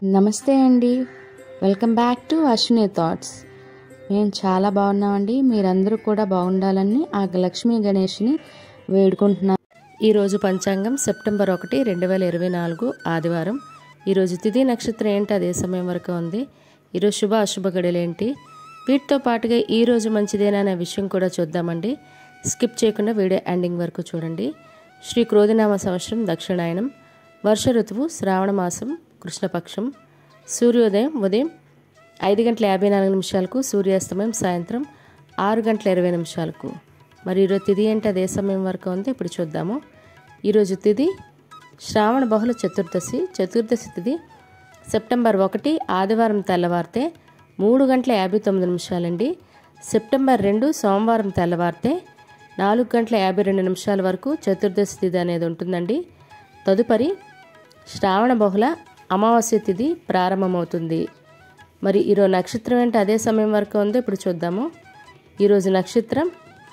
నమస్తే అండి welcome back to Ashwini Thoughts మేము చాలా బాగున్నామండి మీరందరూ కూడా బాగుండాలని ఆ లక్ష్మీ గణేష్ని వేడుకుంటున్నాం ఈరోజు పంచాంగం సెప్టెంబర్ ఒకటి రెండు వేల ఇరవై నాలుగు ఆదివారం ఈరోజు తిథి నక్షత్రం ఏంటి అదే సమయం వరకు ఉంది ఈరోజు శుభ అశుభ గడియలు ఏంటి వీటితో పాటుగా ఈరోజు మంచిదేనా అనే విషయం కూడా చూద్దామండి స్కిప్ చేయకుండా వీడియో ఎండింగ్ వరకు చూడండి శ్రీ క్రోధినామ సంవత్సరం దక్షిణాయనం వర్ష ఋతువు శ్రావణ మాసం కృష్ణపక్షం సూర్యోదయం ఉదయం ఐదు గంటల యాభై నాలుగు నిమిషాలకు సూర్యాస్తమయం సాయంత్రం ఆరు గంటల ఇరవై నిమిషాలకు మరి ఈరోజు తిథి ఏంటి అదే సమయం వరకు ఉంది ఇప్పుడు చూద్దాము ఈరోజు తిథి శ్రావణ బహుళ చతుర్దశి చతుర్దశి తిథి సెప్టెంబర్ ఒకటి ఆదివారం తెల్లవారితే మూడు గంటల యాభై తొమ్మిది నిమిషాలండి సెప్టెంబర్ రెండు సోమవారం తెల్లవారితే నాలుగు గంటల యాభై రెండు నిమిషాల వరకు చతుర్దశి తిథి అనేది ఉంటుందండి తదుపరి శ్రావణ బహుళ అమావాస్య తిథి ప్రారంభమవుతుంది మరి ఈరోజు నక్షత్రం ఏంటి అదే సమయం వరకు ఉందో ఇప్పుడు చూద్దాము ఈరోజు నక్షత్రం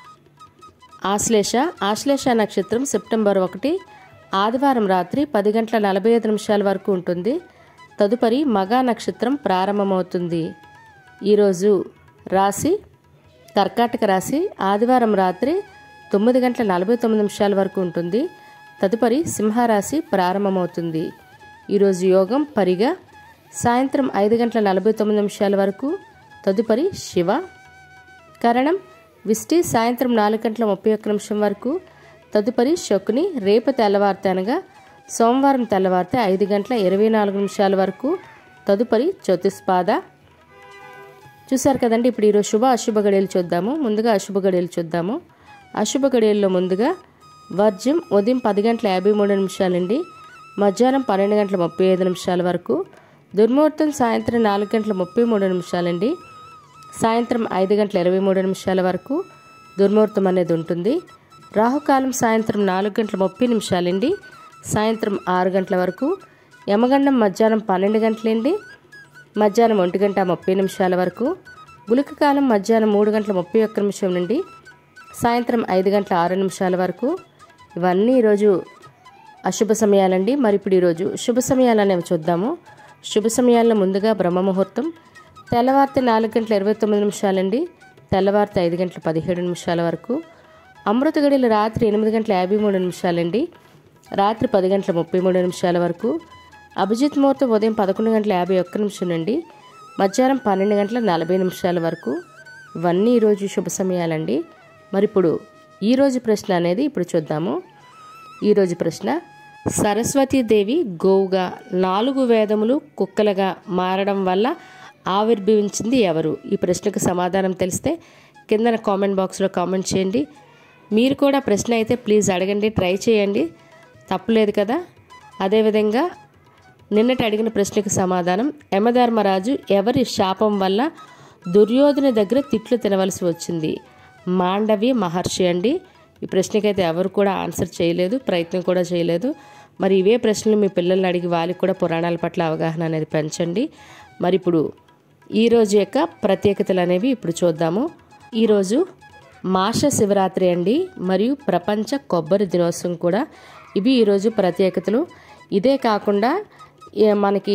ఆశ్లేష ఆశ్లేష నక్షత్రం సెప్టెంబర్ ఒకటి ఆదివారం రాత్రి పది గంటల నలభై ఐదు నిమిషాల వరకు ఉంటుంది తదుపరి మగా నక్షత్రం ప్రారంభమవుతుంది ఈరోజు రాశి కర్కాటక రాశి ఆదివారం రాత్రి తొమ్మిది గంటల నలభై తొమ్మిది నిమిషాల వరకు ఉంటుంది తదుపరి సింహరాశి ప్రారంభమవుతుంది ఈరోజు యోగం పరిగా సాయంత్రం ఐదు గంటల నలభై తొమ్మిది నిమిషాల వరకు తదుపరి శివ కరణం విష్టి సాయంత్రం నాలుగు గంటల ముప్పై ఒక్క నిమిషం వరకు తదుపరి శకుని రేపు తెల్లవారితే అనగా సోమవారం తెల్లవారితే ఐదు గంటల ఇరవై నాలుగు నిమిషాల వరకు తదుపరి చతుస్పాద చూశారు కదండి ఇప్పుడు ఈరోజు శుభ అశుభ గడియలు చూద్దాము ముందుగా అశుభ గడియలు చూద్దాము అశుభ గడియల్లో ముందుగా వర్జ్యం ఉదయం పది గంటల యాభై మూడు నిమిషాలండి మధ్యాహ్నం పన్నెండు గంటల ముప్పై ఐదు నిమిషాల వరకు దుర్ముహూర్తం సాయంత్రం నాలుగు గంటల ముప్పై మూడు నిమిషాలండి సాయంత్రం ఐదు గంటల ఇరవై మూడు నిమిషాల వరకు దుర్ముహూర్తం అనేది ఉంటుంది రాహుకాలం సాయంత్రం నాలుగు గంటల ముప్పై నిమిషాలండి సాయంత్రం ఆరు గంటల వరకు యమగండం మధ్యాహ్నం పన్నెండు గంటలండి మధ్యాహ్నం ఒంటి గంట ముప్పై నిమిషాల వరకు గులిక కాలం మధ్యాహ్నం మూడు గంటల ముప్పై ఒక్క నిమిషం నుండి సాయంత్రం ఐదు గంటల ఆరు నిమిషాల వరకు ఇవన్నీ ఈరోజు అశుభ సమయాలండి మరి ఇప్పుడు ఈరోజు శుభ సమయాలు అనేవి చూద్దాము శుభ సమయాల్లో ముందుగా బ్రహ్మ ముహూర్తం తెల్లవారితే నాలుగు గంటల ఇరవై తొమ్మిది నిమిషాలండి తెల్లవారితే ఐదు గంటల పదిహేడు నిమిషాల వరకు అమృత గడియలు రాత్రి ఎనిమిది గంటల యాభై మూడు నిమిషాలండి రాత్రి పది గంటల ముప్పై మూడు నిమిషాల వరకు అభిజిత్ ముహూర్తం ఉదయం పదకొండు గంటల యాభై ఒక్క నిమిషం నుండి మధ్యాహ్నం పన్నెండు గంటల నలభై నిమిషాల వరకు ఇవన్నీ ఈరోజు శుభ సమయాలండి మరి ఇప్పుడు ఈరోజు ప్రశ్న అనేది ఇప్పుడు చూద్దాము ఈరోజు ప్రశ్న సరస్వతీదేవి గోవుగా నాలుగు వేదములు కుక్కలుగా మారడం వల్ల ఆవిర్భవించింది ఎవరు ఈ ప్రశ్నకు సమాధానం తెలిస్తే కిందన కామెంట్ బాక్స్లో కామెంట్ చేయండి మీరు కూడా ప్రశ్న అయితే ప్లీజ్ అడగండి ట్రై చేయండి తప్పులేదు కదా అదేవిధంగా నిన్నటి అడిగిన ప్రశ్నకు సమాధానం యమధర్మరాజు ఎవరి శాపం వల్ల దుర్యోధన దగ్గర తిట్లు తినవలసి వచ్చింది మాండవి మహర్షి అండి ఈ ప్రశ్నకైతే ఎవరు కూడా ఆన్సర్ చేయలేదు ప్రయత్నం కూడా చేయలేదు మరి ఇవే ప్రశ్నలు మీ పిల్లల్ని అడిగి వాళ్ళకి కూడా పురాణాల పట్ల అవగాహన అనేది పెంచండి మరి ఇప్పుడు ఈరోజు యొక్క ప్రత్యేకతలు అనేవి ఇప్పుడు చూద్దాము ఈరోజు మాష శివరాత్రి అండి మరియు ప్రపంచ కొబ్బరి దినోత్సవం కూడా ఇవి ఈరోజు ప్రత్యేకతలు ఇదే కాకుండా ఏ- మనకి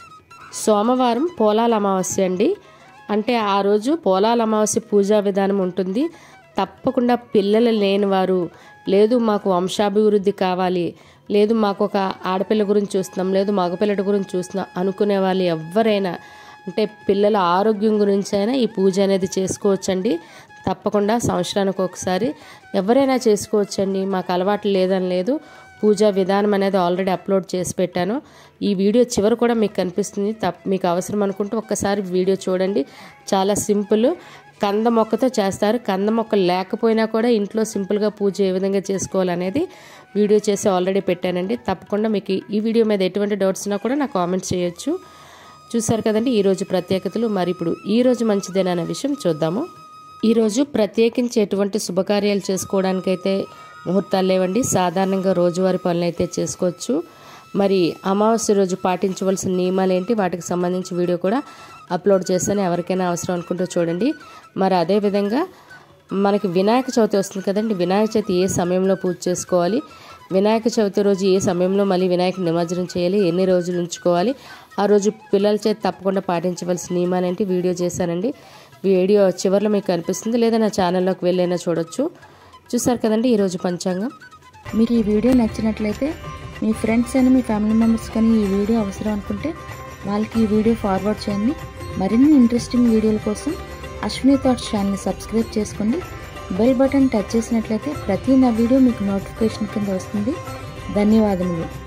సోమవారం పోలాల అమావాస్య అండి అంటే ఆ రోజు పోలాల అమావాస్య పూజా విధానం ఉంటుంది తప్పకుండా పిల్లలు లేని వారు లేదు మాకు వంశాభివృద్ధి కావాలి లేదు మాకు ఒక ఆడపిల్ల గురించి చూస్తున్నాం లేదు మగపిల్లడి గురించి చూస్తున్నాం అనుకునే వాళ్ళు ఎవరైనా అంటే పిల్లల ఆరోగ్యం గురించి అయినా ఈ పూజ అనేది చేసుకోవచ్చండి తప్పకుండా సంవత్సరానికి ఒకసారి ఎవరైనా చేసుకోవచ్చండి మాకు అలవాటు లేదని లేదు పూజా విధానం అనేది ఆల్రెడీ అప్లోడ్ చేసి పెట్టాను ఈ వీడియో చివరి కూడా మీకు కనిపిస్తుంది తప్ప మీకు అవసరం అనుకుంటే ఒక్కసారి వీడియో చూడండి చాలా సింపుల్ కంద మొక్కతో చేస్తారు కంద మొక్క లేకపోయినా కూడా ఇంట్లో సింపుల్గా పూజ ఏ విధంగా చేసుకోవాలనేది వీడియో చేసి ఆల్రెడీ పెట్టానండి తప్పకుండా మీకు ఈ వీడియో మీద ఎటువంటి డౌట్స్ ఉన్నా కూడా నాకు కామెంట్ చేయొచ్చు చూసారు కదండి ఈరోజు ప్రత్యేకతలు మరి ఇప్పుడు ఈరోజు మంచిదేనా అనే విషయం చూద్దాము ఈరోజు ప్రత్యేకించి ఎటువంటి శుభకార్యాలు చేసుకోవడానికైతే ముహూర్తాలు లేవండి సాధారణంగా రోజువారీ పనులు అయితే చేసుకోవచ్చు మరి అమావాస్య రోజు పాటించవలసిన నియమాలు ఏంటి వాటికి సంబంధించి వీడియో కూడా అప్లోడ్ చేస్తాను ఎవరికైనా అవసరం అనుకుంటూ చూడండి మరి అదేవిధంగా మనకి వినాయక చవితి వస్తుంది కదండి వినాయక చవితి ఏ సమయంలో పూజ చేసుకోవాలి వినాయక చవితి రోజు ఏ సమయంలో మళ్ళీ వినాయక నిమజ్జనం చేయాలి ఎన్ని రోజులు ఉంచుకోవాలి ఆ రోజు పిల్లల చేత తప్పకుండా పాటించవలసిన నియమాలు ఏంటి వీడియో చేశానండి వీడియో చివరిలో మీకు కనిపిస్తుంది లేదా నా ఛానల్లోకి వెళ్ళైనా చూడొచ్చు చూసారు కదండి ఈరోజు పంచాంగం మీకు ఈ వీడియో నచ్చినట్లయితే మీ ఫ్రెండ్స్ అని మీ ఫ్యామిలీ మెంబర్స్ కానీ ఈ వీడియో అవసరం అనుకుంటే వాళ్ళకి ఈ వీడియో ఫార్వర్డ్ చేయండి మరిన్ని ఇంట్రెస్టింగ్ వీడియోల కోసం అశ్విని థాట్స్ ఛానల్ని సబ్స్క్రైబ్ చేసుకోండి బెల్ బటన్ టచ్ చేసినట్లయితే ప్రతి నా వీడియో మీకు నోటిఫికేషన్ కింద వస్తుంది ధన్యవాదములు